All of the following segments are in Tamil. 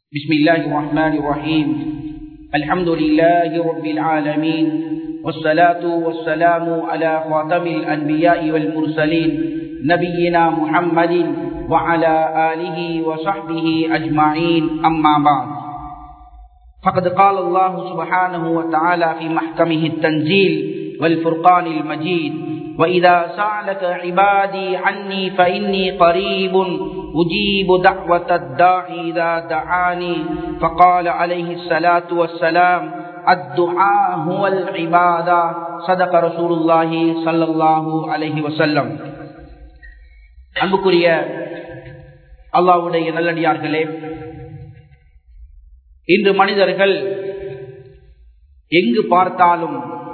بسم الله الرحمن الرحيم الحمد لله رب العالمين والصلاة والسلام على خاتم الأنبياء والمرسلين نبينا محمد وعلى آله وصحبه أجمعين أما بعد فقد قال الله سبحانه وتعالى في محكمه التنزيل والفرقان المجيد وإذا سألك عبادي عني فإني قريب أجيب دعوة الداعي إذا دعاني فقال عليه الصلاة والسلام الدعاء هو العبادة صدق رسول الله صلى الله عليه وسلم அன்புக்குரிய அல்லாவுடைய நல்லடியார்களே இன்று மனிதர்கள் எங்கு பார்த்தாலும்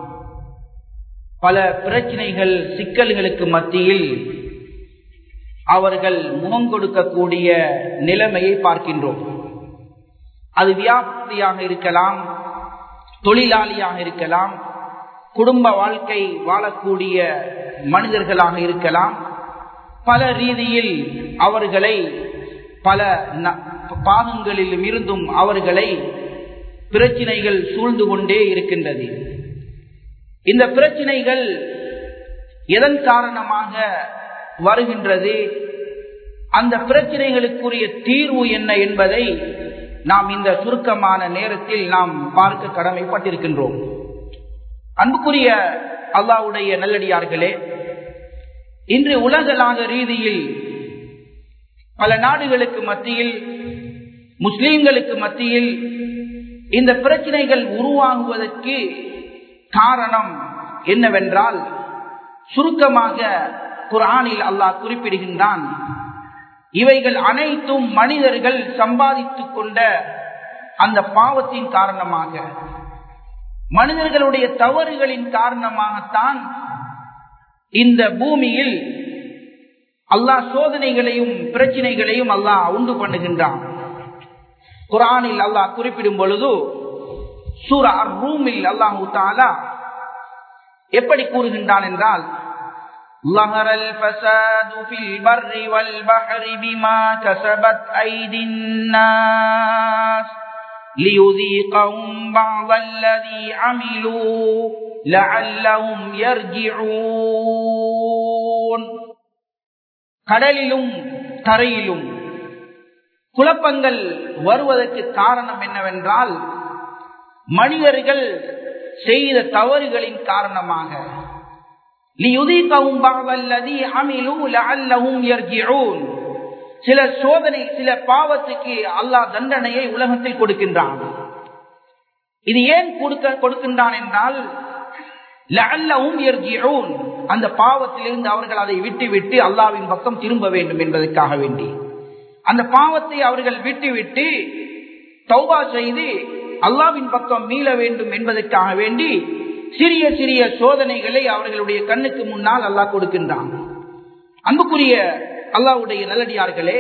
பல பிரச்சனைகள் சிக்கல்களுக்கு மத்தியில் அவர்கள் முகம் கொடுக்கக்கூடிய நிலைமையை பார்க்கின்றோம் அது வியாபாரியாக இருக்கலாம் தொழிலாளியாக இருக்கலாம் குடும்ப வாழ்க்கை வாழக்கூடிய மனிதர்களாக இருக்கலாம் பல ரீதியில் அவர்களை பல பாகங்களிலும் இருந்தும் அவர்களை பிரச்சினைகள் சூழ்ந்து கொண்டே இருக்கின்றது இந்த பிரச்சினைகள் எதன் காரணமாக வருகின்றது அந்த பிரச்சனைகளுக்குரிய தீர்வு என்ன என்பதை நாம் இந்த சுருக்கமான நேரத்தில் நாம் பார்க்க கடமைப்பட்டிருக்கின்றோம் அன்புக்குரிய அல்லாவுடைய நல்லடியார்களே இன்று உலகளாக ரீதியில் பல நாடுகளுக்கு மத்தியில் முஸ்லீம்களுக்கு மத்தியில் இந்த பிரச்சனைகள் உருவாகுவதற்கு காரணம் என்னவென்றால் சுருக்கமாக குரானில் அல்லாஹ் குறிப்பிடுகின்றான் இவைகள் அனைத்தும் மனிதர்கள் சம்பாதித்துக் கொண்ட அந்த பாவத்தின் காரணமாக மனிதர்களுடைய தவறுகளின் காரணமாகத்தான் இந்த பூமியில் அல்லாஹ் சோதனைகளையும் பிரச்சனைகளையும் அல்லாஹ் உண்டு பண்ணுகின்றான் குரானில் அல்லாஹ் குறிப்பிடும் பொழுது சூரா ரூமில் அல்லாஹு தாலா எப்படி கூறுகின்றான் என்றால் ظهر الفساد في البر والبحر بما كسبت أيدي الناس ليذيقهم بعض الذي عملوا لعلهم يرجعون கடலிலும் தரையிலும் குழப்பங்கள் வருவதற்கு காரணம் என்னவென்றால் மனிதர்கள் செய்த தவறுகளின் காரணமாக சில சோதனை சில பாவத்துக்கு அல்லாஹ் தண்டனையை உலகத்தில் கொடுக்கின்றான் இது ஏன் கொடுக்க கொடுக்கின்றான் என்றால் அந்த பாவத்திலிருந்து அவர்கள் அதை விட்டு விட்டு அல்லாவின் பக்கம் திரும்ப வேண்டும் என்பதற்காக வேண்டி அந்த பாவத்தை அவர்கள் விட்டு விட்டு தௌபா செய்து அல்லாவின் பக்கம் மீள வேண்டும் என்பதற்காக வேண்டி சிறிய சிறிய சோதனைகளை அவர்களுடைய கண்ணுக்கு முன்னால் அல்லாஹ் கொடுக்கின்றான் அன்புக்குரிய அல்லாவுடைய நல்லடியார்களே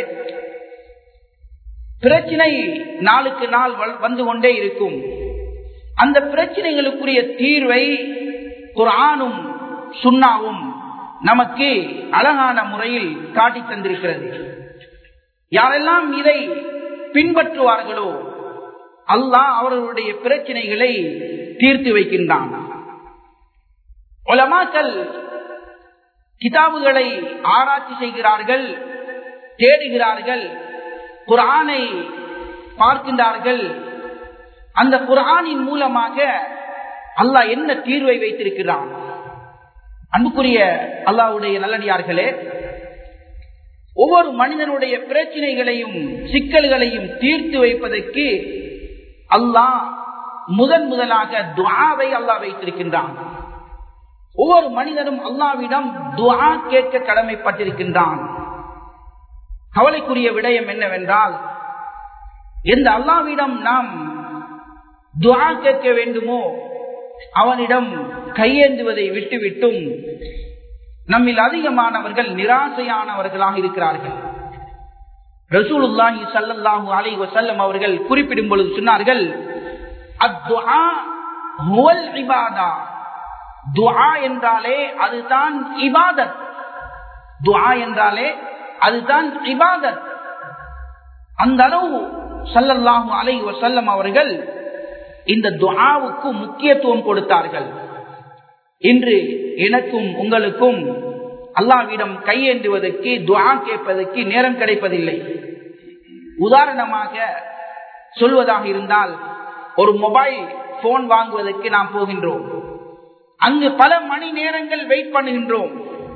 பிரச்சனை நாளுக்கு நாள் வந்து கொண்டே இருக்கும் அந்த பிரச்சனைகளுக்குரிய தீர்வை குரானும் சுண்ணாவும் நமக்கு அழகான முறையில் காட்டி தந்திருக்கிறது யாரெல்லாம் இதை பின்பற்றுவார்களோ அல்லாஹ் அவர்களுடைய பிரச்சனைகளை தீர்த்து வைக்கின்றான் உலமாக்கள் கிதாபுகளை ஆராய்ச்சி செய்கிறார்கள் தேடுகிறார்கள் குரானை பார்க்கின்றார்கள் அந்த குரானின் மூலமாக அல்லாஹ் என்ன தீர்வை வைத்திருக்கிறான் அன்புக்குரிய அல்லாவுடைய நல்லடியார்களே ஒவ்வொரு மனிதனுடைய பிரச்சனைகளையும் சிக்கல்களையும் தீர்த்து வைப்பதற்கு அல்லாஹ் முதன் முதலாக துவாவை அல்லாஹ் வைத்திருக்கின்றான் ஒவ்வொரு மனிதனும் அல்லாவிடம் துவா கேட்க கடமைப்பட்டிருக்கின்றான் கவலைக்குரிய விடயம் என்னவென்றால் எந்த அல்லாவிடம் நாம் துவா கேட்க வேண்டுமோ அவனிடம் கையேந்துவதை விட்டுவிட்டும் நம்மில் அதிகமானவர்கள் நிராசையானவர்களாக இருக்கிறார்கள் ரசூலுல்லாஹி சல்லல்லாஹு அலைஹி வஸல்லம் அவர்கள் குறிப்பிடும் பொழுது சொன்னார்கள் அத்துஆ ஹுவல் இபாதா துஆ என்றாலே அதுதான் இபாதத் துஆ என்றாலே அதுதான் இபாதத் அந்த அளவு சல்லல்லாஹு அலை வசல்லம் அவர்கள் இந்த துஆவுக்கு முக்கியத்துவம் கொடுத்தார்கள் இன்று எனக்கும் உங்களுக்கும் அல்லாவிடம் கையேந்துவதற்கு துஆ கேட்பதற்கு நேரம் கிடைப்பதில்லை உதாரணமாக சொல்வதாக இருந்தால் ஒரு மொபைல் போன் வாங்குவதற்கு நாம் போகின்றோம் அங்கு பல மணி நேரங்கள் வெயிட் பண்ணுகின்றோம்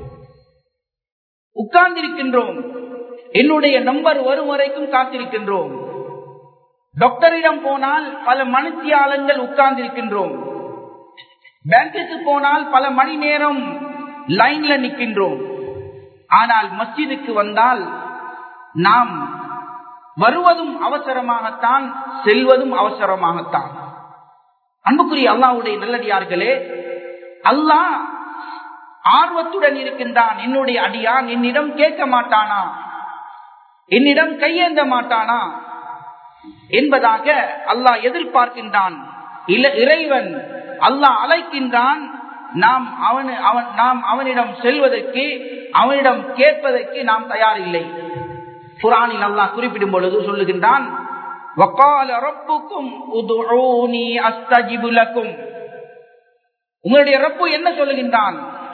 உட்கார்ந்திருக்கின்றோம் என்னுடைய நம்பர் வரும் வரைக்கும் காத்திருக்கின்றோம் டாக்டரிடம் போனால் பல மணித்தியாலங்கள் உட்கார்ந்திருக்கின்றோம் பேங்குக்கு போனால் பல மணி நேரம் லைன்ல நிற்கின்றோம் ஆனால் மஸ்ஜிதுக்கு வந்தால் நாம் வருவதும் அவசரமாகத்தான் செல்வதும் அவசரமாகத்தான் அன்புக்குரிய அல்லாவுடைய நல்லடியார்களே அல்லாஹ் ஆர்வத்துடன் இருக்கின்றான் என்னுடைய அடியான் என்னிடம் கேட்க மாட்டானா என்னிடம் கையேந்த மாட்டானா என்பதாக அல்லாஹ் எதிர்பார்க்கின்றான் இறைவன் அல்லாஹ் அழைக்கின்றான் நாம் அவன் அவன் நாம் அவனிடம் செல்வதற்கு அவனிடம் கேட்பதற்கு நாம் தயாரில்லை குரானில் அல்லாஹ் குறிப்பிடும் பொழுது சொல்லுகின்றான் உங்களுடைய ரப்பு என்ன சொல்லுகின்றான்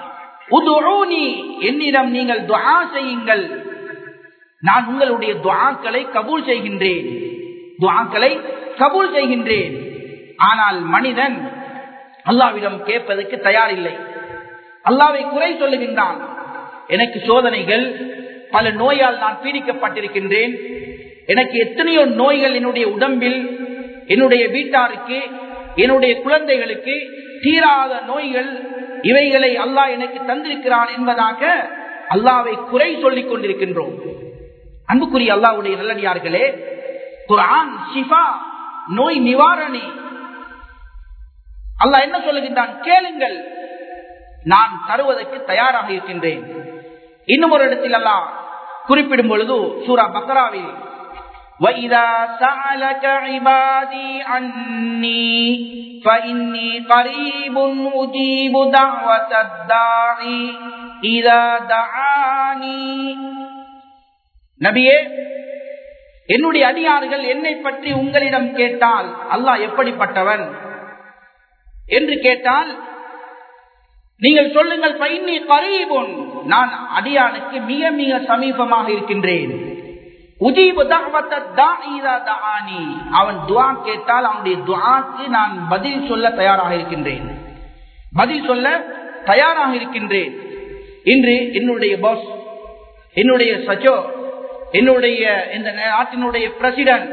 என்னிடம் நீங்கள் துவா செய்யுங்கள் நான் உங்களுடைய துவாக்களை கபூல் செய்கின்றேன் துவாக்களை கபூல் செய்கின்றேன் ஆனால் மனிதன் அல்லாவிடம் கேட்பதற்கு தயாரில்லை அல்லாவை குறை சொல்லுகின்றான் எனக்கு சோதனைகள் பல நோயால் நான் பீடிக்கப்பட்டிருக்கின்றேன் எனக்கு எத்தனையோ நோய்கள் என்னுடைய உடம்பில் என்னுடைய வீட்டாருக்கு என்னுடைய குழந்தைகளுக்கு தீராத நோய்கள் இவைகளை அல்லாஹ் எனக்கு தந்திருக்கிறான் என்பதாக அல்லாவை குறை சொல்லிக் கொண்டிருக்கின்றோம் அன்புக்குரிய அல்லாவுடைய நல்லடியார்களே குரான் ஷிஃபா நோய் நிவாரணி அல்லாஹ் என்ன சொல்லுகின்றான் கேளுங்கள் நான் தருவதற்கு தயாராக இருக்கின்றேன் இன்னும் ஒரு இடத்தில் அல்லாஹ் குறிப்பிடும் பொழுது சூரா பக்ராவில் وَإِذَا سَأَلَكَ عِبَادِي عَنِّي فَإِنِّي قَرِيبٌ أُجِيبُ دَعْوَةَ الدَّاعِ إِذَا دَعَانِي நபியே என்னுடைய அடியார்கள் என்னை பற்றி உங்களிடம் கேட்டால் அல்லாஹ் எப்படிப்பட்டவன் என்று கேட்டால் நீங்கள் சொல்லுங்கள் பைன்னி கரீபுன் நான் அடியானுக்கு மிக மிக சமீபமாக இருக்கின்றேன் அவன் துவா கேட்டால் அவனுடைய துவாக்கு நான் பதில் சொல்ல தயாராக இருக்கின்றேன் பதில் சொல்ல தயாராக இருக்கின்றேன் இன்று என்னுடைய பாஸ் என்னுடைய சச்சோ என்னுடைய இந்த நாட்டினுடைய பிரசிடன்ட்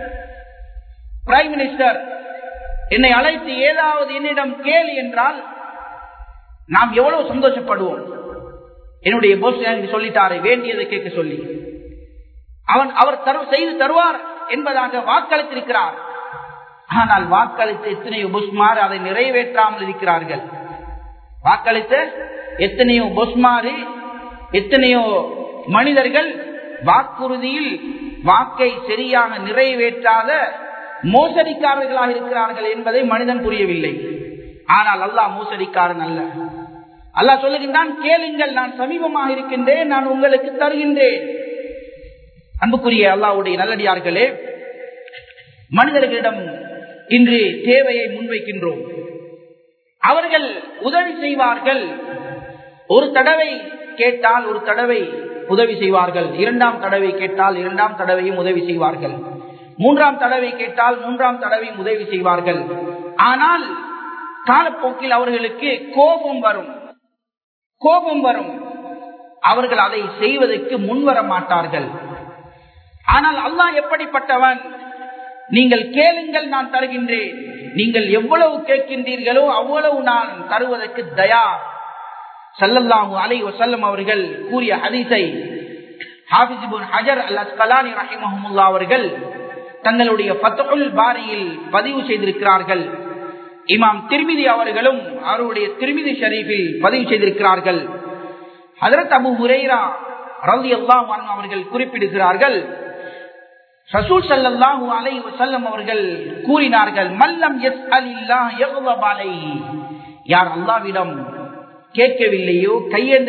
பிரைம் மினிஸ்டர் என்னை அழைத்து ஏதாவது என்னிடம் கேள் என்றால் நாம் எவ்வளவு சந்தோஷப்படுவோம் என்னுடைய போஸ் எனக்கு சொல்லிட்டாரு வேண்டியதை கேட்க சொல்லி அவன் அவர் தரு செய்து தருவார் என்பதாக வாக்களித்திருக்கிறார் ஆனால் வாக்களித்த எத்தனையோ புஸ்மார் அதை நிறைவேற்றாமல் இருக்கிறார்கள் வாக்களித்த எத்தனையோ புஸ்மாறு எத்தனையோ மனிதர்கள் வாக்குறுதியில் வாக்கை சரியாக நிறைவேற்றாத மோசடிக்காரர்களாக இருக்கிறார்கள் என்பதை மனிதன் புரியவில்லை ஆனால் அல்லாஹ் மோசடிக்காரன் அல்ல அல்லாஹ் சொல்லுகின்றான் கேளுங்கள் நான் சமீபமாக இருக்கின்றேன் நான் உங்களுக்கு தருகின்றேன் அன்புக்குரிய அல்லாவுடைய நல்லடியார்களே மனிதர்களிடம் இன்று தேவையை முன்வைக்கின்றோம் அவர்கள் உதவி செய்வார்கள் ஒரு தடவை கேட்டால் ஒரு தடவை உதவி செய்வார்கள் இரண்டாம் தடவை கேட்டால் இரண்டாம் தடவையும் உதவி செய்வார்கள் மூன்றாம் தடவை கேட்டால் மூன்றாம் தடவையும் உதவி செய்வார்கள் ஆனால் காலப்போக்கில் அவர்களுக்கு கோபம் வரும் கோபம் வரும் அவர்கள் அதை செய்வதற்கு முன்வர மாட்டார்கள் ஆனால் அல்லாஹ் எப்படிப்பட்டவன் நீங்கள் கேளுங்கள் நான் தருகின்றேன் நீங்கள் எவ்வளவு கேட்கின்றீர்களோ அவ்வளவு நான் தருவதற்கு தயார் சல்லல்லாஹு அலை வசல்லம் அவர்கள் கூறிய ஹதீஸை ஹாபிசிபுன் ஹஜர் அல் அஸ்கலானி ரஹிமஹமுல்லா அவர்கள் தங்களுடைய பத்துல் பாரியில் பதிவு செய்திருக்கிறார்கள் இமாம் திருமிதி அவர்களும் அவருடைய திருமிதி ஷரீஃபில் பதிவு செய்திருக்கிறார்கள் ஹதரத் அபு ஹுரேரா ரவி அல்லாஹ் அவர்கள் குறிப்பிடுகிறார்கள் ரசூல் சல்லாஹூ அலை வசல்லம் அவர்கள் கூறினார்கள் மல்லம் எஸ் அலில்லா யார் அல்லாவிடம் கேட்கவில்லையோ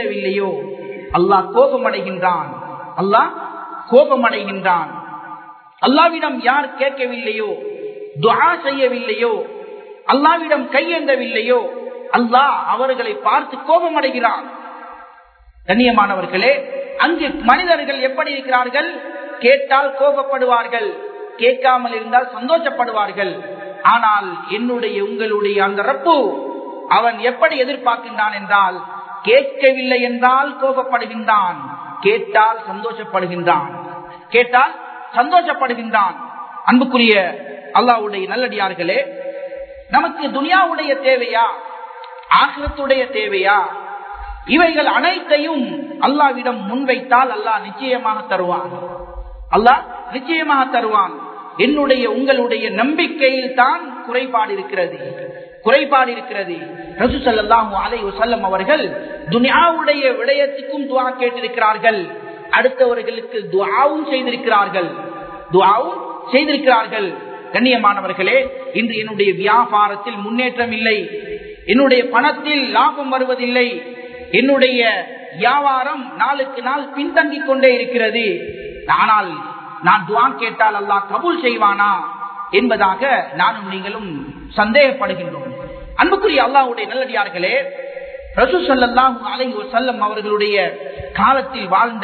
கையேந்தவில்லையோ அல்லாஹ் கோபமடைகின்றான் அல்லாஹ் கோபமடைகின்றான் அல்லாவிடம் யார் கேட்கவில்லையோ துஆ செய்யவில்லையோ அல்லாவிடம் கையேந்தவில்லையோ அல்லாஹ் அவர்களை பார்த்து கோபம் அடைகிறான் கண்ணியமானவர்களே அங்கு மனிதர்கள் எப்படி இருக்கிறார்கள் கேட்டால் கோபப்படுவார்கள் கேட்காமல் இருந்தால் சந்தோஷப்படுவார்கள் ஆனால் என்னுடைய உங்களுடைய அந்த ரப்பு அவன் எப்படி எதிர்பார்க்கின்றான் என்றால் கேட்கவில்லை என்றால் கோபப்படுகின்றான் கேட்டால் சந்தோஷப்படுகின்றான் கேட்டால் சந்தோஷப்படுகின்றான் அன்புக்குரிய அல்லாவுடைய நல்லடியார்களே நமக்கு துனியாவுடைய தேவையா ஆசிரத்துடைய தேவையா இவைகள் அனைத்தையும் அல்லாவிடம் முன்வைத்தால் அல்லாஹ் நிச்சயமாக தருவான் அல்லாஹ் நிச்சயமாக தருவான் என்னுடைய உங்களுடைய நம்பிக்கையில் தான் குறைபாடு இருக்கிறது குறைபாடு இருக்கிறது ரசூ ஸல்லல்லாஹு அலைஹி வஸல்லம் அவர்கள் துனியாவுடைய விடயத்துக்கும் துஆ கேட்டிருக்கிறார்கள் அடுத்தவர்களுக்கு துஆவும் செய்திருக்கிறார்கள் துஆவும் செய்திருக்கிறார்கள் கண்ணியமானவர்களே இன்று என்னுடைய வியாபாரத்தில் முன்னேற்றம் இல்லை என்னுடைய பணத்தில் லாபம் வருவதில்லை என்னுடைய வியாபாரம் நாளுக்கு நாள் பின்தங்கிக் கொண்டே இருக்கிறது ஆனால் நான் துவா கேட்டால் அல்லாஹ் கபூல் செய்வானா என்பதாக நானும் நீங்களும் சந்தேகப்படுகின்றோம் அன்புக்குரிய அல்லாஹ்வுடைய நல்லடியார்களே ரசூ ஸல்லல்லாஹு அலைஹி வஸல்லம் அவர்களுடைய காலத்தில் வாழ்ந்த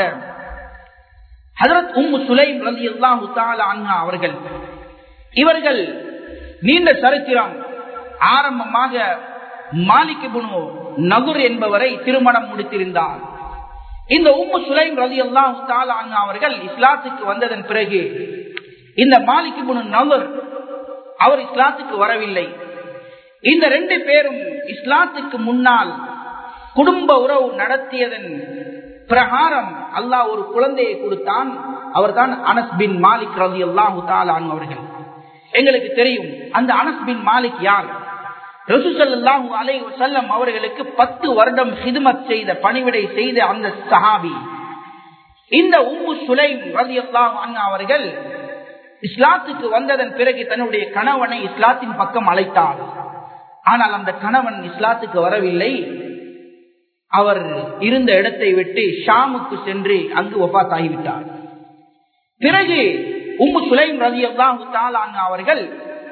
ஹஜரத் உம்மு சுலைம் ரலியல்லாஹு தஆலா அன்ஹா அவர்கள் இவர்கள் நீண்ட சரித்திரம் ஆரம்பமாக மாலிக் இப்னு நகுர் என்பவரை திருமணம் முடித்திருந்தார் இந்த உம்மு சுலைம் ரலி அல்லாஹு அவர்கள் இஸ்லாத்துக்கு வந்ததன் பிறகு இந்த மாலிக் இப்னு நகுர் அவர் இஸ்லாத்துக்கு வரவில்லை இந்த ரெண்டு பேரும் இஸ்லாத்துக்கு முன்னால் குடும்ப உறவு நடத்தியதன் பிரகாரம் அல்லாஹ் ஒரு குழந்தையை கொடுத்தான் அவர்தான் அனஸ் பின் மாலிக் ரலி அல்லாஹு அவர்கள் எங்களுக்கு தெரியும் அந்த அனஸ் பின் மாலிக் யார் ரசூசல்லாஹு அலை வசல்லம் அவர்களுக்கு பத்து வருடம் ஹிதுமத் செய்த பணிவிடை செய்த அந்த சஹாபி இந்த உம்மு சுலைம் ரதி அவர்கள் இஸ்லாத்துக்கு வந்ததன் பிறகு தன்னுடைய கணவனை இஸ்லாத்தின் பக்கம் அழைத்தார் ஆனால் அந்த கணவன் இஸ்லாத்துக்கு வரவில்லை அவர் இருந்த இடத்தை விட்டு ஷாமுக்கு சென்று அங்கு ஒபாத்தாகிவிட்டார் பிறகு உம்மு சுலைம் ரதி அவர்கள்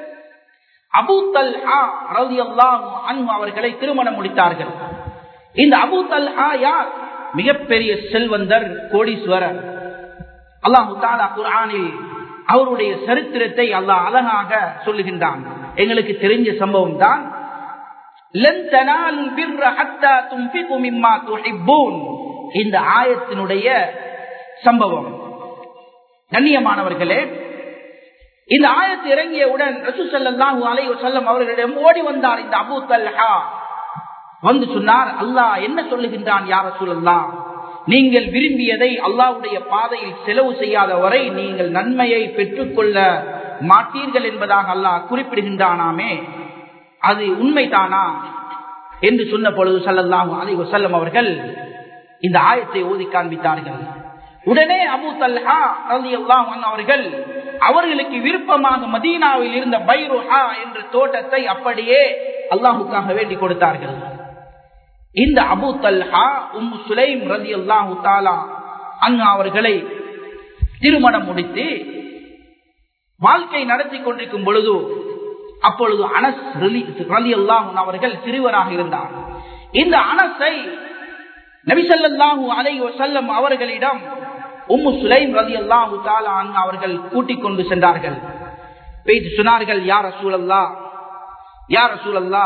அபு தல்ஹா ரவி அல்லாஹு அவர்களை திருமணம் முடித்தார்கள் இந்த அபு தல்ஹா யார் மிகப்பெரிய செல்வந்தர் கோடீஸ்வரர் அல்லாஹு தாலா குரானில் அவருடைய சரித்திரத்தை அல்லாஹ் அழகாக சொல்லுகின்றான் எங்களுக்கு தெரிஞ்ச சம்பவம் தான் இந்த ஆயத்தினுடைய சம்பவம் கண்ணியமானவர்களே இந்த ஆயத்து இறங்கியவுடன் ரசூ சல்லாஹூ அலை செல்லம் அவர்களிடம் ஓடி வந்தார் இந்த அபு தல்ஹா வந்து சொன்னார் அல்லாஹ் என்ன சொல்லுகின்றான் யார சூழல்லா நீங்கள் விரும்பியதை அல்லாவுடைய பாதையில் செலவு செய்யாத வரை நீங்கள் நன்மையை பெற்றுக்கொள்ள மாட்டீர்கள் என்பதாக அல்லாஹ் குறிப்பிடுகின்றானாமே அது உண்மைதானா என்று சொன்ன பொழுது சல்லல்லாஹூ அலை வசல்லம் அவர்கள் இந்த ஆயத்தை ஓதி காண்பித்தார்கள் உடனே அபு தல்ஹா அவர்கள் அவர்களுக்கு விருப்பமாக மதீனாவில் இருந்த பைருஹா என்ற தோட்டத்தை அப்படியே அல்லாஹுக்காக வேண்டி கொடுத்தார்கள் இந்த அபு தல்ஹா உம் சுலைம் ரதி அல்லாஹு தாலா அங்கு அவர்களை திருமணம் முடித்து வாழ்க்கை நடத்தி கொண்டிருக்கும் பொழுது அப்பொழுது அனஸ் ரலி அல்லாஹூன் அவர்கள் சிறுவராக இருந்தார் இந்த அனஸை நபிசல்லாஹூ அலை செல்லம் அவர்களிடம் உம்மு சுலைம் ரதி அல்லாஹு அவர்கள் கூட்டிக் கொண்டு சென்றார்கள் பேச்சு சொன்னார்கள் யார் சூழல்லா யார் சூழல்லா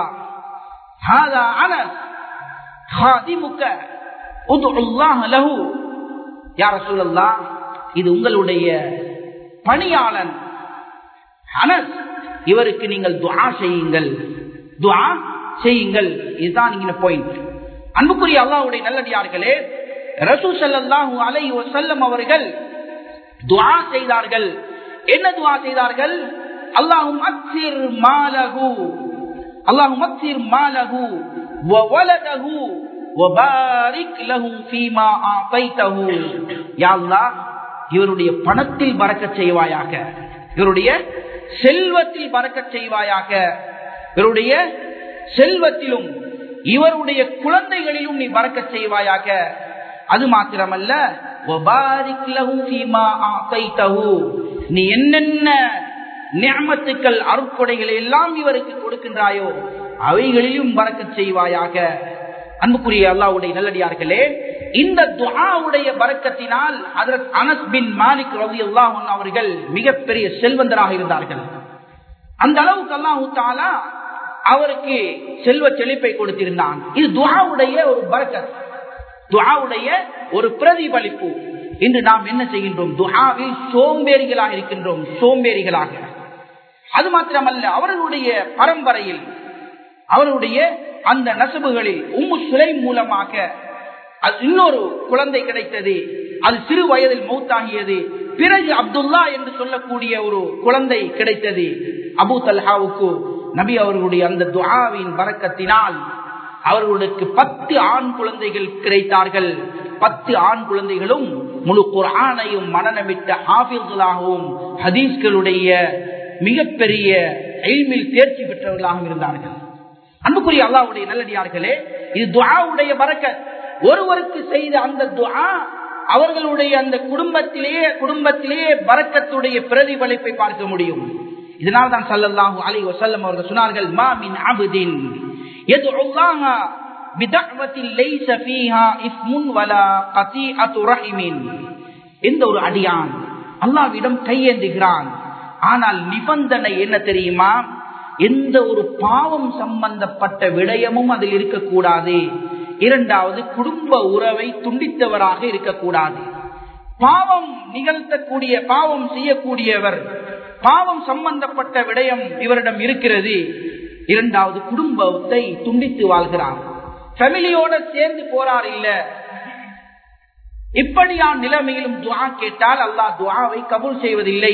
இது உங்களுடைய பணியாளன் அனஸ் இவருக்கு நீங்கள் துவா செய்யுங்கள் துவா செய்யுங்கள் இதுதான் இங்க பாயிண்ட் அன்புக்குரிய அல்லாவுடைய நல்லடியார்களே ரசூ சல்லாஹூ அலை செல்லம் அவர்கள் துவா செய்தார்கள் என்ன துவா செய்தார்கள் அல்லாஹும் அக்சிர் மாலகு அல்லாஹும் அக்சிர் மாலகு வலதகு வபாரிக் லஹு ஃபீமா ஆதைதஹு யா அல்லாஹ் இவருடைய பணத்தில் பறக்கச் செய்வாயாக இவருடைய செல்வத்தில் பறக்கச் செய்வாயாக இவருடைய செல்வத்திலும் இவருடைய குழந்தைகளிலும் நீ பறக்கச் செய்வாயாக அது மாத்திரமல்ல நீ என்னென்ன நியமத்துக்கள் அருட்கொடைகளை எல்லாம் இவருக்கு கொடுக்கின்றாயோ அவைகளிலும் பறக்க செய்வாயாக அன்புக்குரிய அல்லாவுடைய நல்லடியார்களே இந்த துஆவுடைய பறக்கத்தினால் அதற்கு அனஸ் பின் மாலிக் ரவி அல்லாஹ் அவர்கள் மிகப்பெரிய செல்வந்தராக இருந்தார்கள் அந்த அளவுக்கு அல்லாஹு தாலா அவருக்கு செல்வ செழிப்பை கொடுத்திருந்தான் இது துஆவுடைய ஒரு பறக்கத் துஆவுடைய ஒரு பிரதிபலிப்பு இன்று நாம் என்ன செய்கின்றோம் துஆவில் சோம்பேறிகளாக இருக்கின்றோம் சோம்பேறிகளாக அது மாத்திரமல்ல அவர்களுடைய பரம்பரையில் அவருடைய அந்த நசபுகளில் உம்மு சுலை மூலமாக அது இன்னொரு குழந்தை கிடைத்தது அது சிறு வயதில் மௌத்தாகியது பிறகு அப்துல்லா என்று சொல்லக்கூடிய ஒரு குழந்தை கிடைத்தது அபு தல்ஹாவுக்கு நபி அவர்களுடைய அந்த துஆவின் பறக்கத்தினால் அவர்களுக்கு பத்து ஆண் குழந்தைகள் கிடைத்தார்கள் பத்து ஆண் குழந்தைகளும் முழு குரானையும் மனநமிட்ட ஹாபிர்களாகவும் ஹதீஸ்களுடைய மிகப்பெரிய எய்மில் தேர்ச்சி பெற்றவர்களாகவும் இருந்தார்கள் அன்புக்குரிய அல்லாவுடைய நல்லடியார்களே இது துஆவுடைய பறக்க ஒருவருக்கு செய்த அந்த துஆ அவர்களுடைய அந்த குடும்பத்திலேயே குடும்பத்திலேயே பறக்கத்துடைய பிரதிபலிப்பை பார்க்க முடியும் இதனால் தான் சல்லல்லாஹு அலி வசல்லம் அவர்கள் சொன்னார்கள் மா மின் அபுதின் يدعو الله بدعوة ليس فيها إثم ولا قطيعة رحم எந்த ஒரு அடியான் அல்லாவிடம் கையேந்துகிறான் ஆனால் நிபந்தனை என்ன தெரியுமா எந்த ஒரு பாவம் சம்பந்தப்பட்ட விடயமும் அதில் இருக்கக்கூடாது இரண்டாவது குடும்ப உறவை துண்டித்தவராக இருக்கக்கூடாது பாவம் நிகழ்த்தக்கூடிய பாவம் செய்யக்கூடியவர் பாவம் சம்பந்தப்பட்ட விடயம் இவரிடம் இருக்கிறது இரண்டாவது குடும்பத்தை துண்டித்து வாழ்கிறார் ஃபேமிலியோட சேர்ந்து போறார் இல்ல இப்படியான் நிலைமையிலும் துவா கேட்டால் அல்லாஹ் துவாவை கபூல் செய்வதில்லை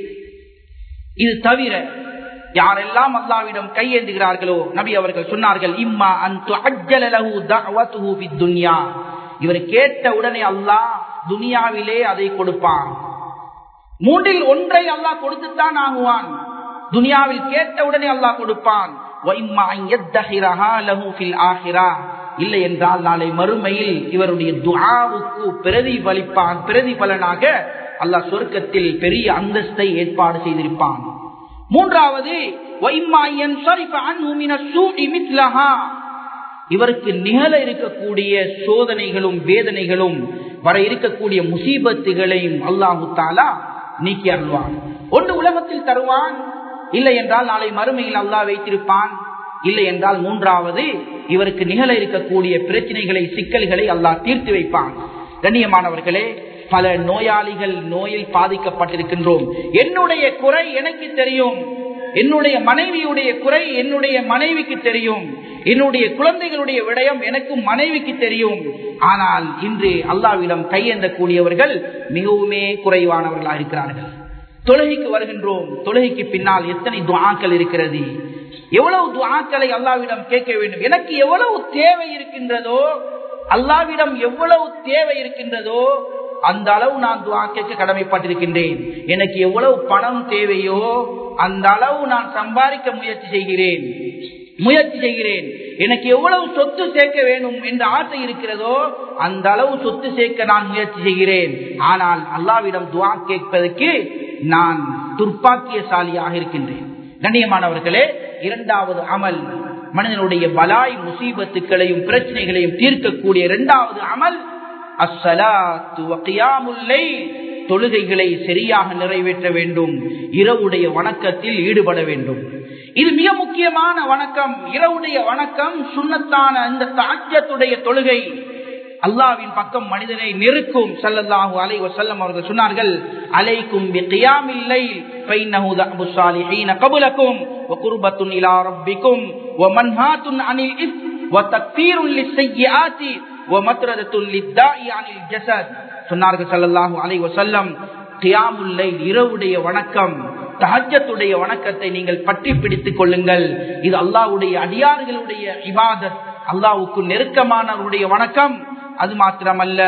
இது தவிர யாரெல்லாம் அல்லாவிடம் கையேந்துகிறார்களோ நபி அவர்கள் சொன்னார்கள் இம்மா துன்யா இவர் கேட்ட உடனே அல்லாஹ் துனியாவிலே அதை கொடுப்பான் மூன்றில் ஒன்றை அல்லாஹ் கொடுத்துத்தான் ஆகுவான் துனியாவில் கேட்ட உடனே அல்லாஹ் கொடுப்பான் இல்லை என்றால் நாளை மறுமையில் இவருடைய துஆவுக்கு பிரதிபலிப்பான் பிரதிபலனாக அல்லாஹ் சொர்க்கத்தில் பெரிய அந்தஸ்தை ஏற்பாடு செய்திருப்பான் மூன்றாவது இவருக்கு நிகழ இருக்கக்கூடிய சோதனைகளும் வேதனைகளும் வர இருக்கக்கூடிய முசீபத்துகளையும் அல்லாஹு தாலா நீக்கி அருள்வான் ஒன்று உலகத்தில் தருவான் இல்லை என்றால் நாளை மறுமையில் அல்லாஹ் வைத்திருப்பான் இல்லை என்றால் மூன்றாவது இவருக்கு நிகழ இருக்கக்கூடிய பிரச்சனைகளை சிக்கல்களை அல்லாஹ் தீர்த்து வைப்பான் கண்ணியமானவர்களே பல நோயாளிகள் நோயில் பாதிக்கப்பட்டிருக்கின்றோம் என்னுடைய குறை எனக்கு தெரியும் என்னுடைய மனைவியுடைய குறை என்னுடைய மனைவிக்கு தெரியும் என்னுடைய குழந்தைகளுடைய விடயம் எனக்கும் மனைவிக்கு தெரியும் ஆனால் இன்று அல்லாவிடம் கையேந்தக்கூடியவர்கள் மிகவுமே குறைவானவர்களாக இருக்கிறார்கள் தொழுகைக்கு வருகின்றோம் தொழுகைக்கு பின்னால் எத்தனை துவாக்கள் இருக்கிறது எவ்வளவு துவாக்களை அல்லாவிடம் கேட்க வேண்டும் எனக்கு எவ்வளவு தேவை இருக்கின்றதோ அல்லாவிடம் எவ்வளவு தேவை இருக்கின்றதோ அந்த அளவு நான் துவா கேட்க கடமைப்பட்டிருக்கின்றேன் எனக்கு எவ்வளவு பணம் தேவையோ அந்த அளவு நான் சம்பாதிக்க முயற்சி செய்கிறேன் முயற்சி செய்கிறேன் எனக்கு எவ்வளவு சொத்து சேர்க்க வேண்டும் என்ற ஆசை இருக்கிறதோ அந்த அளவு சொத்து சேர்க்க நான் முயற்சி செய்கிறேன் ஆனால் அல்லாவிடம் துவா கேட்பதற்கு நான் துர்ப்பாக்கியசாலியாக இருக்கின்றேன் கண்ணியமானவர்களே இரண்டாவது அமல் மனிதனுடைய பலாய் முசீபத்துக்களையும் பிரச்சனைகளையும் தீர்க்கக்கூடிய இரண்டாவது அமல் அஸ்ஸலாத்து தொழுகைகளை சரியாக நிறைவேற்ற வேண்டும் இரவுடைய வணக்கத்தில் ஈடுபட வேண்டும் இது மிக முக்கியமான வணக்கம் இரவுடைய வணக்கம் சுண்ணத்தான இந்த தாஜ்யத்துடைய தொழுகை அல்லாவின் பக்கம் மனிதனை நெருக்கும் சல்லல்லாஹு அலை வசல்லம் அவர்கள் சொன்னார்கள் அலைக்கும் பிகியாமில்லை فإنه دأب الصالحين قبلكم وقربة إلى ربكم ومنهاة عن الإثم وتكفير للسيئات ومطردة للداء عن الجسد சொன்னார்கள் சல்லல்லாஹு அலை வசல்லம் கியாமுல்லை இரவுடைய வணக்கம் தஹஜத்துடைய வணக்கத்தை நீங்கள் பற்றி பிடித்துக் கொள்ளுங்கள் இது அல்லாவுடைய அடியார்களுடைய இபாதத் அல்லாவுக்கு நெருக்கமானவருடைய வணக்கம் அது மாத்திரமல்ல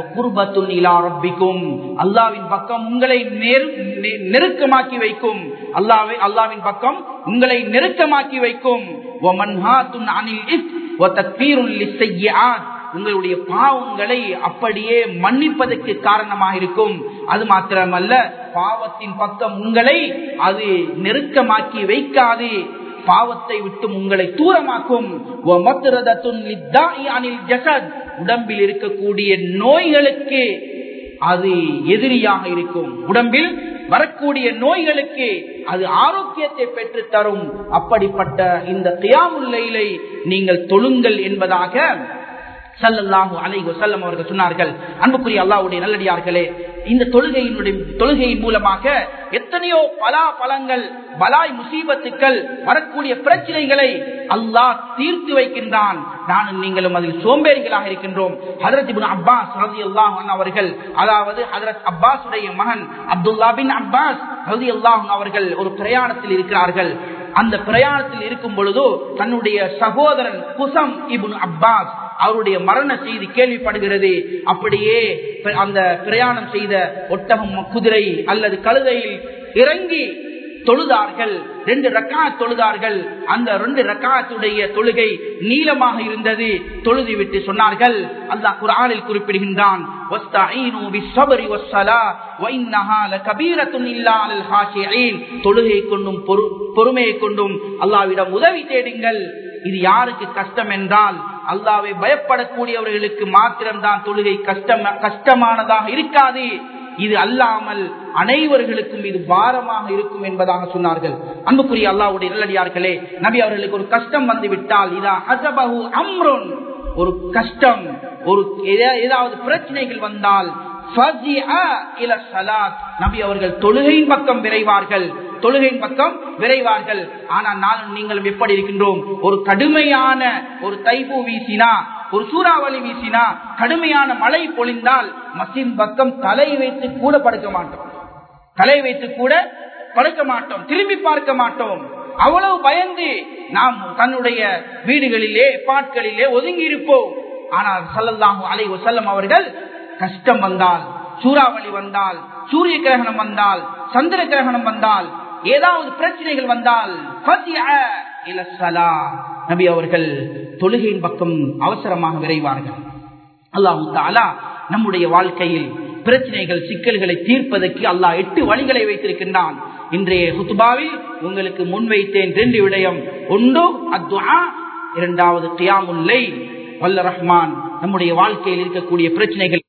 அல்லாவின் பக்கம் உங்களை நெருக்கமாக்கி வைக்கும் அல்லாவை அல்லாவின் பக்கம் உங்களை நெருக்கமாக்கி வைக்கும் உங்களுடைய பாவங்களை அப்படியே மன்னிப்பதற்கு காரணமாக இருக்கும் அது மாத்திரமல்ல பாவத்தின் பக்கம் உங்களை அது நெருக்கமாக்கி வைக்காது பாவத்தை விட்டு உங்களை தூரமாக்கும் உடம்பில் இருக்கக்கூடிய நோய்களுக்கு அது எதிரியாக இருக்கும் உடம்பில் வரக்கூடிய நோய்களுக்கு அது ஆரோக்கியத்தை பெற்று தரும் அப்படிப்பட்ட இந்த தியாமுல்லையிலை நீங்கள் தொழுங்கள் என்பதாக சல்லல்லாஹு அலைஹி வஸல்லம் அவர்கள் சொன்னார்கள் அன்புக்குரிய அல்லாஹ்வுடைய நல்லடியார்களே இந்த தொழுகையினுடைய தொழுகையின் மூலமாக எத்தனையோ பலா பலங்கள் பலாய் முசீபத்துக்கள் வரக்கூடிய பிரச்சனைகளை அல்லாஹ் தீர்த்து வைக்கின்றான் நானும் நீங்களும் அதில் சோம்பேறிகளாக இருக்கின்றோம் ஹதரத் இப்னு அப்பாஸ் ரலியல்லாஹு அன்ஹு அவர்கள் அதாவது ஹதரத் அப்பாஸுடைய மகன் அப்துல்லா பின் அப்பாஸ் ரலியல்லாஹு அன்ஹு அவர்கள் ஒரு பிரயாணத்தில் இருக்கிறார்கள் அந்த பிரயாணத்தில் இருக்கும் பொழுது தன்னுடைய சகோதரன் குசம் இப்னு அப்பாஸ் அவருடைய மரண செய்தி கேள்விப்படுகிறது அப்படியே அந்த பிரயாணம் செய்த ஒட்டகம் குதிரை அல்லது கழுதையில் இறங்கி தொழுதார்கள் ரெண்டு ரக்கா தொழுதார்கள் அந்த ரெண்டு ரக்காத்துடைய தொழுகை நீளமாக இருந்தது தொழுதி விட்டு சொன்னார்கள் அல்லாஹ் குரானில் குறிப்பிடுகின்றான் தொழுகை கொண்டும் பொறுமையை கொண்டும் அல்லாவிடம் உதவி தேடுங்கள் இது யாருக்கு கஷ்டம் என்றால் அல்லாவை பயப்படக்கூடியவர்களுக்கு மாத்திரம்தான் தொழுகை கஷ்டம் கஷ்டமானதாக இருக்காது இது அல்லாமல் அனைவர்களுக்கும் இது பாரமாக இருக்கும் என்பதாக சொன்னார்கள் அன்புக்குரிய அல்லாவுடைய நல்லடியார்களே நபி அவர்களுக்கு ஒரு கஷ்டம் வந்து விட்டால் இதா ஹசபஹு அம்ருன் ஒரு கஷ்டம் ஒரு ஏதாவது பிரச்சனைகள் வந்தால் நபி அவர்கள் தொழுகையின் பக்கம் விரைவார்கள் தொழுகையின் பக்கம் விரைவார்கள் ஆனால் நானும் நீங்களும் எப்படி இருக்கின்றோம் ஒரு கடுமையான ஒரு தைப்பூ வீசினா ஒரு சூறாவளி வீசினா கடுமையான மழை பொழிந்தால் மசின் பக்கம் தலை வைத்து கூட படுக்க மாட்டோம் தலை வைத்து கூட படுக்க மாட்டோம் திரும்பி பார்க்க மாட்டோம் அவ்வளவு பயந்து நாம் தன்னுடைய வீடுகளிலே பாட்களிலே ஒதுங்கி இருப்போம் ஆனால் சல்லல்லாஹு அலை வசல்லம் அவர்கள் கஷ்டம் வந்தால் சூறாவளி வந்தால் சூரிய கிரகணம் வந்தால் சந்திர கிரகணம் வந்தால் ஏதாவது பிரச்சனைகள் வந்தால் நபி அவர்கள் தொழுகையின் பக்கம் அவசரமாக விரைவார்கள் அல்லாஹு தாலா நம்முடைய வாழ்க்கையில் பிரச்சனைகள் சிக்கல்களை தீர்ப்பதற்கு அல்லாஹ் எட்டு வழிகளை வைத்திருக்கின்றான் இன்றைய ஹுத்துபாவில் உங்களுக்கு முன்வைத்தேன் ரெண்டு விடயம் ஒன்று அத்வா இரண்டாவது கியாமுல்லை வல்ல ரஹ்மான் நம்முடைய வாழ்க்கையில் இருக்கக்கூடிய பிரச்சனைகள்